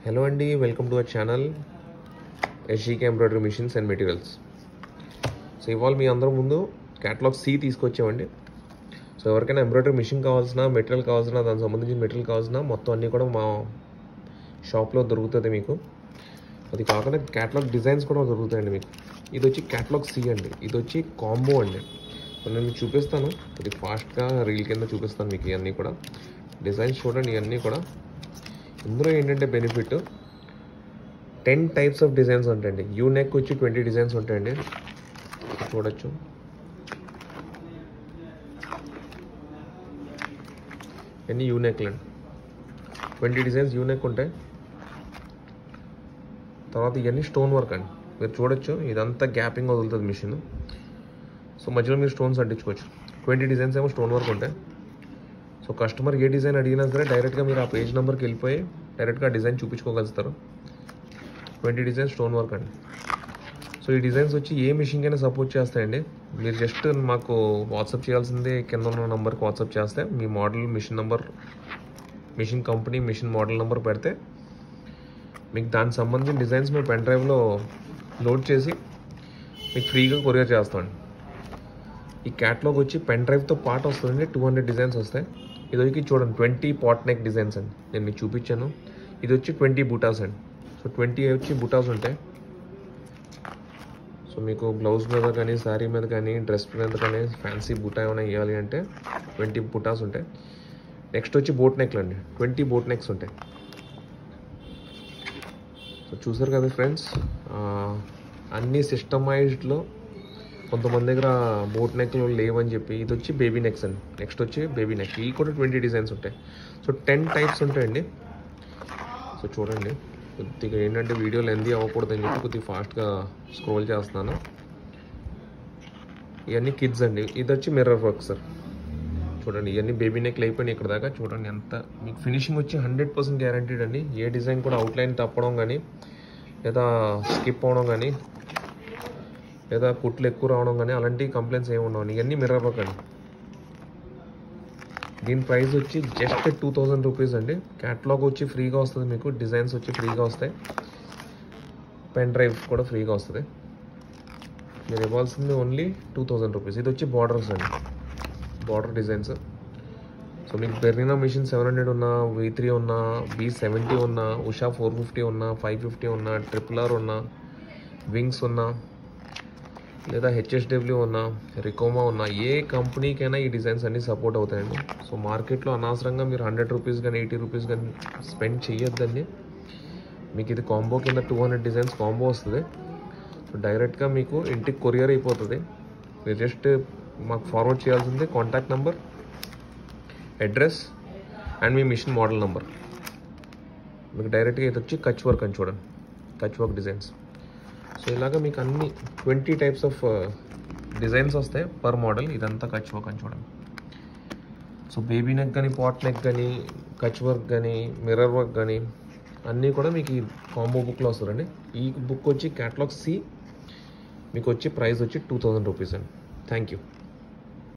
hello అండి welcome to our channel SGK embroidery machines and materials so ఇవాళ మీ అందరం ముందు క్యాటలాగ్ సి తీసుకొచ్చామండి సో ఎవరికైనా ఎంబ్రాయిడరీ మిషన్ కావాల్సిన మెటీరియల్ కావాల్సిన దానికి సంబంధించిన మెటీరియల్ కావాల్సిన మొత్తం అన్నీ కూడా మా షాప్లో దొరుకుతుంది మీకు అది కాకుండా క్యాటలాగ్ డిజైన్స్ కూడా దొరుకుతాయండి మీకు ఇది వచ్చి క్యాటలాగ్ సి అండి ఇది వచ్చి కాంబో అండి సో నేను మీకు చూపిస్తాను ఇది ఫాస్ట్గా రీల్ కింద చూపిస్తాను మీకు ఇవన్నీ కూడా డిజైన్స్ చూడండి ఇవన్నీ కూడా ఇందులో ఏంటంటే benefit ten types of designs ఉంటాయండి యూ నెక్ వచ్చి ట్వంటీ డిజైన్స్ ఉంటాయండి చూడొచ్చు అన్ని యూ నెక్లు అండి ట్వంటీ డిజైన్స్ యూ నెక్ ఉంటాయి తర్వాత ఇవన్నీ స్టోన్ వర్క్ అండి మీరు చూడొచ్చు ఇదంతా గ్యాపింగ్ వదులుతుంది మిషన్ సో మధ్యలో మీరు స్టోన్స్ అంటించుకోవచ్చు ట్వంటీ డిజైన్స్ ఏమో స్టోన్ వర్క్ ఉంటాయి సో కస్టమర్ ఏ డిజైన్ అడిగినా సరే డైరెక్ట్గా మీరు ఆ పేజ్ నెంబర్కి వెళ్ళిపోయి డైరెక్ట్గా డిజైన్ చూపించుకోగలుగుతారు ట్వంటీ డిజైన్స్ స్టోన్ వర్క్ అండి సో ఈ డిజైన్స్ వచ్చి ఏ మిషన్కైనా సపోర్ట్ చేస్తాయండి మీరు జస్ట్ మాకు వాట్సాప్ చేయాల్సిందే కింద ఉన్న నెంబర్కి వాట్సాప్ చేస్తే మీ model machine number machine company machine model number పెడితే మీకు దానికి సంబంధించిన డిజైన్స్ మేము పెన్ డ్రైవ్లో లోడ్ చేసి మీకు ఫ్రీగా కొరియర్ చేస్తామండి ఈ క్యాట్లాగ్ వచ్చి పెన్ డ్రైవ్తో పాటు వస్తుందండి టూ హండ్రెడ్ డిజైన్స్ వస్తాయి ఇది వచ్చి చూడండి ట్వంటీ పాట్ నెక్ డిజైన్స్ అండి నేను మీకు చూపించాను ఇది వచ్చి ట్వంటీ బూటాస్ అండి సో ట్వంటీ వచ్చి బూటాస్ ఉంటాయి సో మీకు బ్లౌజ్ మీద కానీ శారీ మీద కానీ డ్రెస్ మీద కానీ ఫ్యాన్సీ బూటా ఏమైనా వేయాలి అంటే ట్వంటీ బూటాస్ ఉంటాయి నెక్స్ట్ వచ్చి బోట్ నెక్లు అండి ట్వంటీ బోట్ నెక్స్ ఉంటాయి సో చూసారు కదా ఫ్రెండ్స్ అన్ని సిస్టమైజ్డ్లో కొంతమంది దగ్గర బోట్ నెక్లు లేవని చెప్పి ఇది వచ్చి బేబీ నెక్స్ అండి నెక్స్ట్ వచ్చి బేబీ నెక్ ఇవి కూడా ట్వంటీ డిజైన్స్ ఉంటాయి సో టెన్ టైప్స్ ఉంటాయండి సో చూడండి కొద్దిగా ఏంటంటే వీడియో లెందీ అవ్వకూడదని చెప్పి కొద్దిగా ఫాస్ట్గా స్క్రోల్ చేస్తున్నాను ఇవన్నీ కిడ్స్ అండి ఇది వచ్చి మిర్రర్ వర్క్ సార్ చూడండి ఇవన్నీ బేబీ నెక్లు అయిపోయినాయి ఇక్కడ దాకా చూడండి ఎంత మీకు ఫినిషింగ్ వచ్చి హండ్రెడ్ పర్సెంట్ గ్యారంటీడ్ అండి ఏ డిజైన్ కూడా అవుట్లైన్ తప్పడం కానీ లేదా స్కిప్ అవడం కానీ లేదా కుట్లు ఎక్కువ రావడం కానీ అలాంటి కంప్లైంట్స్ ఏమి ఉండవు ఇవన్నీ మిర్రర్ వర్క్ అండి దీని ప్రైస్ వచ్చి జస్ట్ టూ థౌజండ్ రూపీస్ అండి క్యాటలాగ్ వచ్చి ఫ్రీగా వస్తుంది మీకు డిజైన్స్ వచ్చి ఫ్రీగా వస్తాయి పెన్ డ్రైవ్ కూడా ఫ్రీగా వస్తుంది మీరు ఇవ్వాల్సింది ఓన్లీ టూ థౌజండ్ రూపీస్ ఇది వచ్చి బార్డర్స్ అండి బార్డర్ డిజైన్స్ సో మీకు బెర్నినా మిషన్ సెవెన్ హండ్రెడ్ ఉన్నా వీ త్రీ ఉన్నా బీ సెవెంటీ ఉన్నా ఉషా ఫోర్ ఫిఫ్టీ ఉన్నా ఫైవ్ ఫిఫ్టీ ఉన్నా ట్రిపుల్ ఆర్ ఉన్నా వింగ్స్ ఉన్నా లేదా హెచ్ఎస్డబ్ల్యూ ఉన్నా రికోమా ఉన్నా ఏ కంపెనీకైనా ఈ డిజైన్స్ అన్నీ సపోర్ట్ అవుతాయండి సో మార్కెట్లో అనవసరంగా మీరు హండ్రెడ్ రూపీస్ కానీ ఎయిటీ రూపీస్ కానీ స్పెండ్ చేయొద్దండి మీకు ఇది కాంబో కింద టూ హండ్రెడ్ డిజైన్స్ కాంబో వస్తుంది సో డైరెక్ట్గా మీకు ఇంటికి కొరియర్ అయిపోతుంది మీరు జస్ట్ మాకు ఫార్వర్డ్ చేయాల్సింది కాంటాక్ట్ నెంబర్ అడ్రస్ అండ్ మీ మిషన్ మోడల్ నెంబర్ మీకు డైరెక్ట్గా ఇది వచ్చి కచ్ వర్క్ అని చూడండి కచ్ వర్క్ డిజైన్స్ సో ఇలాగ మీకు అన్ని ట్వంటీ టైప్స్ ఆఫ్ డిజైన్స్ వస్తాయి పర్ మోడల్ ఇదంతా కచ్ వర్క్ అని చూడండి సో బేబీ నెక్ కానీ పాట్ నెక్ కానీ కచ్ వర్క్ కానీ మిర్రర్ వర్క్ కానీ అన్నీ కూడా మీకు ఈ కాంబో బుక్లో వస్తుందండి ఈ బుక్ వచ్చి క్యాటలాగ్ సి మీకు వచ్చి ప్రైస్ వచ్చి టూ థౌజండ్ రూపీస్ అండి థ్యాంక్ యూ